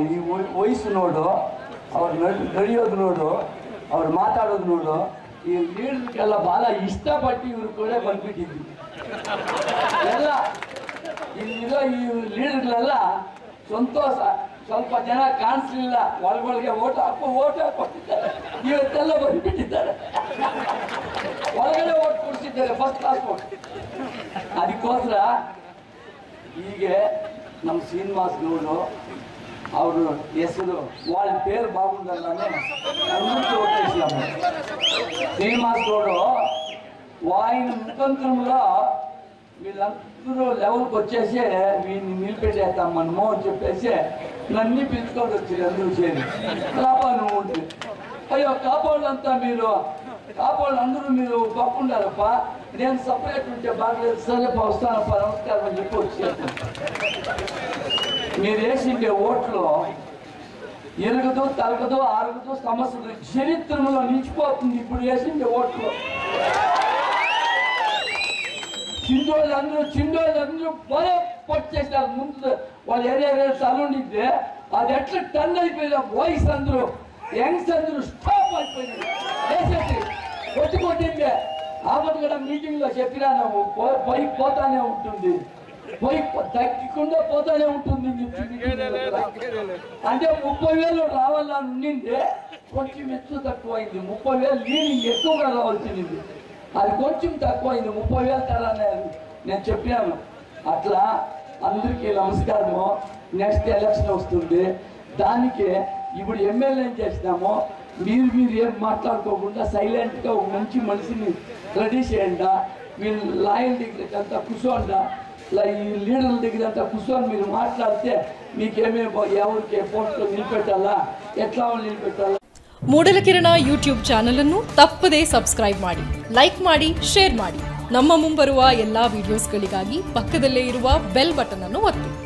ಈ ವಯ- ವಯಸ್ಸು ನೋಡು ಅವ್ರು ನಡ್ ನಡೆಯೋದು ನೋಡು ಅವ್ರು ಮಾತಾಡೋದು ನೋಡು ಈ ಲೀಡರ್ಗೆಲ್ಲ ಭಾಳ ಇಷ್ಟಪಟ್ಟು ಇವ್ರು ಕೂಡ ಬಂದ್ಬಿಟ್ಟಿದ್ವಿ ಎಲ್ಲ ಇಲ್ಲಿರೋ ಈ ಲೀಡರ್ಗಳೆಲ್ಲ ಸಂತೋಷ ಸ್ವಲ್ಪ ಜನ ಕಾಣಿಸ್ಲಿಲ್ಲ ಒಳಗೊಳಗೆ ಓಟ್ ಹಾಕೋ ಓಟ್ ಹಾಕೊಂಡಿದ್ದಾರೆ ಇವತ್ತೆಲ್ಲ ಬಂದ್ಬಿಟ್ಟಿದ್ದಾರೆ ಒಳಗಡೆ ಓಟ್ ಕೊಡ್ಸಿದ್ದಾರೆ ಫಸ್ಟ್ ಕ್ಲಾಸ್ ಓಟ್ ಅದಕ್ಕೋಸ್ಕರ ಹೀಗೆ ನಮ್ಮ శ్రీనివాస్గౌడు ಅವರು ಹೆಸರು వాళ్ళ పేరు బాగుండాలని అందరికీ ఓటేసాము శ్రీనివాస్ గౌడు ఆయన ముఖంతంలో వీళ్ళందరూ లెవెల్కి వచ్చేసి వీడిని నిలిపెట్టేస్తాం మనము అని చెప్పేసి నన్ను పిలుచుకొని వచ్చారు అందరూ చేరి కాపా నువ్వు ఉంటుంది అయ్యో కాపాళ్ళంతా మీరు కాపాళ్ళు అందరూ మీరు పక్కుండారప్ప నేను సపరేట్ ఉంటే బాగలేదు సరే వస్తానప్ప నమస్కారం అని చెప్పి వచ్చేస్తాను మీరు వేసిండే ఓట్లు ఎరగదు తరగదు ఆరగదు సమస్యలు చరిత్రలో నిలిచిపోతుంది ఇప్పుడు వేసిండే ఓట్లు చిండోళ్ళు అందరూ చిండోళ్ళు అందరూ బాగా పట్టేసారు ముందు వాళ్ళ ఏరియా ఏరియా చల్లుండిద్ది అది ఎట్లా టన్ అయిపోయిన వాయిస్ అందరూ యంగ్స్ అందరూ స్టాప్ అయిపోయింది వేసేసి కొట్టి కొట్టింది ఆపద కూడా మీటింగ్ లో చెప్పినా నువ్వు పో- పోయి పోతానే ఉంటుంది పోయి పో- తగ్గకుండా పోతానే ఉంటుంది అని చెప్పి meeting లో కూడా. అంటే ముప్పై వేలు రావాలని ఉండింది కొంచెం ఎక్కువ తక్కువ అయింది ముప్పై వేలు లీడింగ్ ఎక్కువగా రావాల్సింది అది కొంచెం తక్కువ అయింది ముప్పై వేలు తరానే నేను చెప్పాను అట్లా అందరికీ నమస్కారము నెక్స్ట్ ఎలక్షన్ వస్తుంది దానికి ఇప్పుడు ఎమ్మెల్యే ఏం చేసినామో మీరు మీరు ఏం మాట్లాడుకోకుండా సైలెంట్గా ఒక మంచి మనిషిని రెడీ చేయండి వీళ్ళ లాయల్ దగ్గరికి అంతా కూర్చోండి ఇలా ఈ లీడర్ల దగ్గర అంతా కూర్చొని మీరు మాట్లాడితే మీకేమేమి ఎవరికి పోస్టులో నిలబెట్టాలా ఎట్లా నిలబెట్టాలా ಮೂಡಲಕಿರಣ ಯೂಟ್ಯೂಬ್ ಚಾನಲ್ ಅನ್ನು ತಪ್ಪದೇ ಸಬ್ಸ್ಕ್ರೈಬ್ ಮಾಡಿ ಲೈಕ್ ಮಾಡಿ ಶೇರ್ ಮಾಡಿ ನಮ್ಮ ಮುಂಬರುವ ಎಲ್ಲಾ ವಿಡಿಯೋಸ್ಗಳಿಗಾಗಿ ಪಕ್ಕದಲ್ಲೇ ಇರುವ ಬೆಲ್ ಬಟನ್ ಅನ್ನು ಒತ್ತಿ